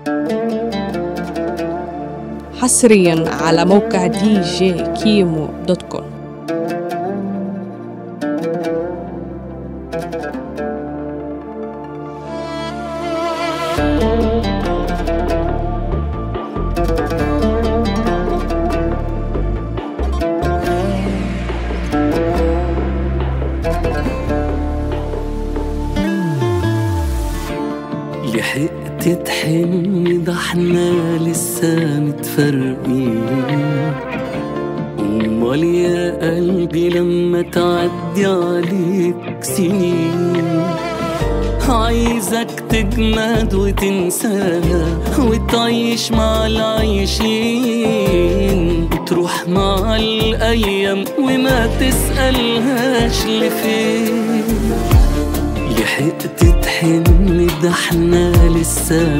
حصريا على موقع دي جي كيمو دوت كوم لحقت تحن ده احنا لسه متفرقين امال يا قلبي لما تعدي عليك سنين عايزك تجمد وتنساها وتعيش مع العايشين وتروح مع الايام وما تسألهاش لفين لحقت تحن ده احنا لسه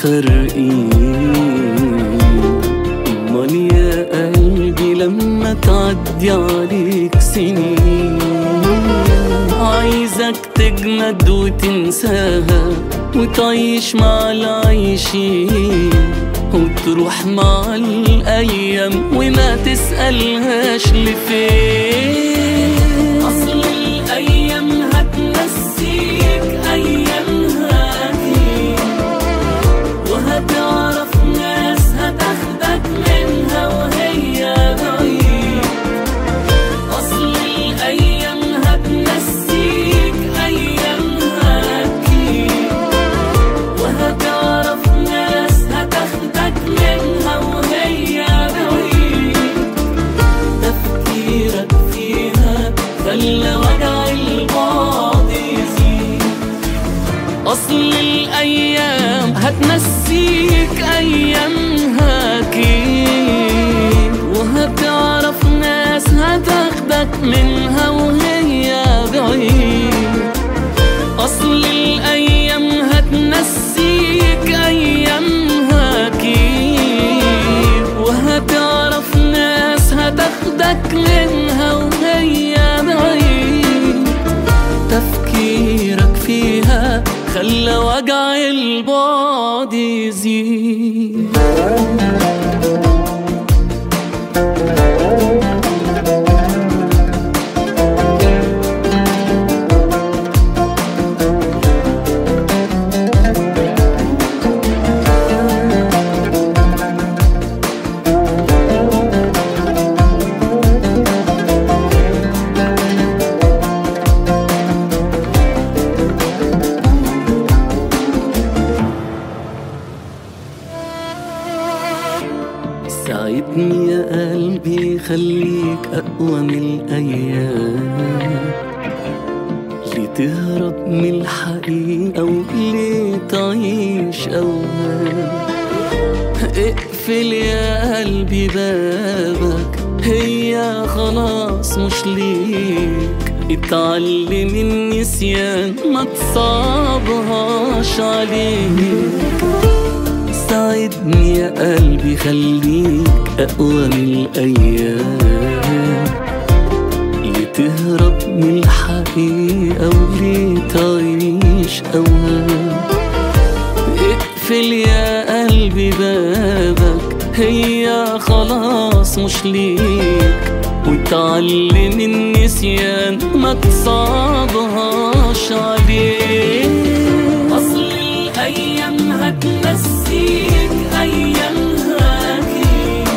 متفرقين امال يا قلبي لما تعدي عليك سنين عايزك تجمد وتنساها وتعيش مع العايشين وتروح مع الايام وما تسألهاش لفين اصل الايام هتنسيك ايامها دي وهتعرف ناس هتاخدك منها وهي بعيد اصل الايام هتنسيك ايامها اكيد وهتعرف ناس هتاخدك منها وهي بعيد تفكيرك فيها خلى وجع البعد يزيد أصل الأيام هتنسيك أيامها أكيد وهتعرف ناس هتاخدك منها وهي بعيد أصل الأيام هتنسيك أيامها أكيد وهتعرف ناس هتاخدك منها وهي بعيد تفكيرك فيها خلى وجع البعد يزيد ساعدني يا قلبي خليك أقوى من الأيام لتهرب من الحقيقة وليه تعيش أوهام اقفل يا قلبي بابك هي خلاص مش ليك اتعلم النسيان ما تصعبهاش عليك ساعدني يا قلبي خليك أقوى من الأيام لتهرب من الحقيقة ولتعيش أوهام اقفل يا قلبي بابك هي خلاص مش ليك وتعلم النسيان ما تصعبهاش عليك أصل الأيام هتنسيك أيامها أكيد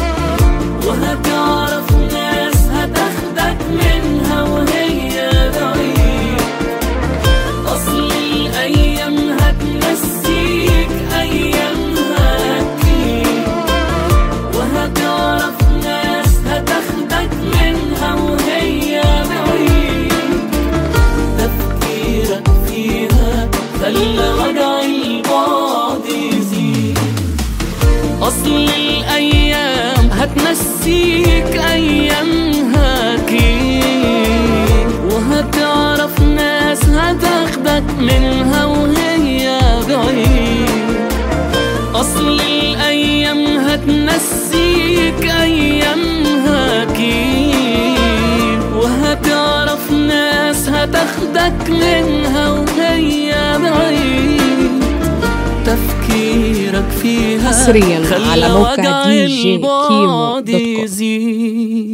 وهتعرف ناس هتاخدك منها وهي بعيد أصل الأيام هتنسيك أيامها أكيد وهتعرف ناس هتاخدك منها وهي بعيد تفكيرك فيها خلى وجع البعد يزيد أصل الأيام هتنسيك أيامها أكيد وهتعرف ناس هتاخدك منها وهي بعيد أصل الأيام هتنسيك أيامها أكيد وهتعرف ناس هتاخدك منها وهي بعيد تفكيرك فيها حصرياً خلى على موقع وجع DJ كيمو البعد دوت كوم. يزيد